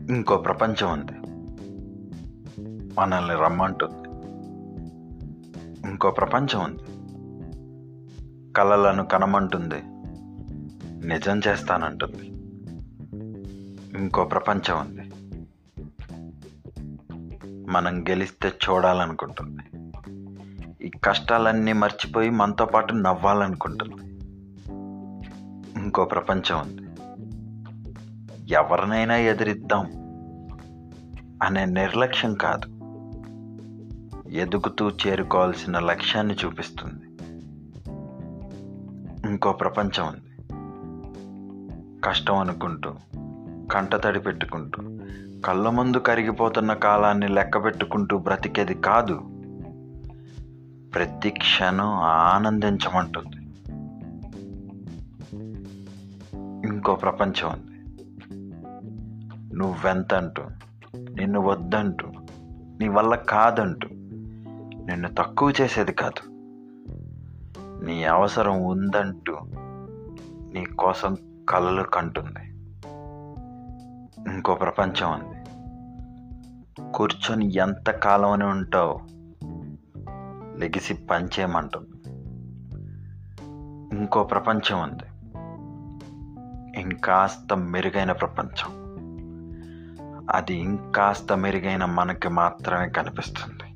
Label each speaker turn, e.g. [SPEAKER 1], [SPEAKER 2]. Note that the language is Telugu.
[SPEAKER 1] ఇంకో ప్రపంచం ఉంది మనల్ని రమ్మంటుంది ఇంకో ప్రపంచం ఉంది కలలను కనమంటుంది నిజం చేస్తానంటుంది ఇంకో ప్రపంచం ఉంది మనం గెలిస్తే చూడాలనుకుంటుంది ఈ కష్టాలన్నీ మర్చిపోయి మనతో పాటు నవ్వాలనుకుంటుంది ఇంకో ప్రపంచం ఉంది ఎవరినైనా ఎదిరిద్దాం అనే నిర్లక్ష్యం కాదు ఎదుగుతూ చేరుకోవాల్సిన లక్ష్యాన్ని చూపిస్తుంది ఇంకో ప్రపంచం ఉంది కష్టం అనుకుంటూ కంటతడి పెట్టుకుంటూ కళ్ళ ముందు కరిగిపోతున్న కాలాన్ని లెక్క పెట్టుకుంటూ బ్రతికేది కాదు ప్రతి క్షణం ఆనందించమంటుంది ఇంకో ప్రపంచం ఉంది నువ్వెంతంటూ నిన్ను వద్దంటూ నీ వల్ల కాదంటూ నిన్ను తక్కువ చేసేది కాదు నీ అవసరం ఉందంటూ నీ కోసం కలలు కంటుంది ఇంకో ప్రపంచం ఉంది కూర్చొని ఎంత కాలం అని ఉంటావు లెగిసి పంచేయమంటుంది ఇంకో ప్రపంచం ఉంది ఇంకాస్త మెరుగైన ప్రపంచం అది ఇంకాస్త మెరుగైన మనకి మాత్రమే కనిపిస్తుంది